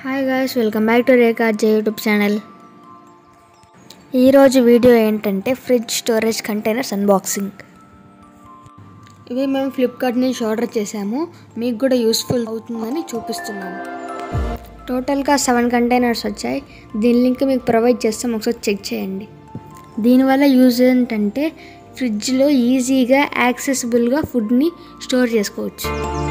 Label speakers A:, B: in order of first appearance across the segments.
A: hi guys welcome back to రేఖార్జే YouTube channel ఈరోజు వీడియో ఏంటంటే ఫ్రిడ్జ్ స్టోరేజ్ కంటైనర్స్ అన్బాక్సింగ్ ఇవి మేము ఫ్లిప్కార్ట్ నుంచి ఆర్డర్ చేసాము మీకు కూడా యూస్ఫుల్ అవుతుందని చూపిస్తున్నాము టోటల్గా సెవెన్ కంటైనర్స్ వచ్చాయి దీని లింక్ మీకు ప్రొవైడ్ చేస్తాం ఒకసారి చెక్ చేయండి దీనివల్ల యూజ్ ఏంటంటే ఫ్రిడ్జ్లో ఈజీగా యాక్సెసిబుల్గా ఫుడ్ని స్టోర్ చేసుకోవచ్చు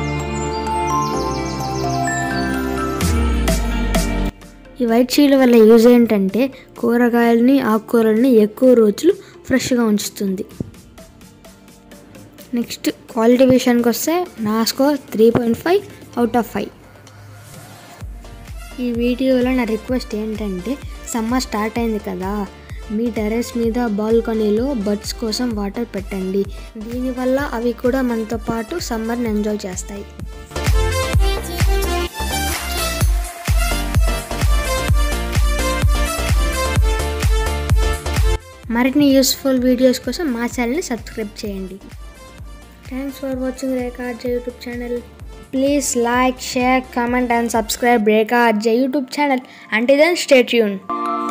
A: ఈ వైట్ షీల్డ్ వల్ల యూజ్ ఏంటంటే కూరగాయలని ఆకుకూరల్ని ఎక్కువ రోజులు ఫ్రెష్గా ఉంచుతుంది నెక్స్ట్ క్వాలిటీ విషయానికి వస్తే నా score three point five out of five ఈ వీడియోలో నా రిక్వెస్ట్ ఏంటంటే సమ్మర్ స్టార్ట్ అయింది కదా మీ టెరెస్ మీద బాల్కనీలో బర్డ్స్ కోసం వాటర్ పెట్టండి దీనివల్ల అవి కూడా మనతో పాటు సమ్మర్ని ఎంజాయ్ చేస్తాయి మరిన్ని యూస్ఫుల్ వీడియోస్ కోసం మా ఛానల్ని సబ్స్క్రైబ్ చేయండి థ్యాంక్స్ ఫర్ వాచింగ్ రేఖా అర్జ YouTube channel please like share comment and subscribe Rekha అర్జ యూట్యూబ్ ఛానల్ అంటే దెన్ స్టేట్ యూన్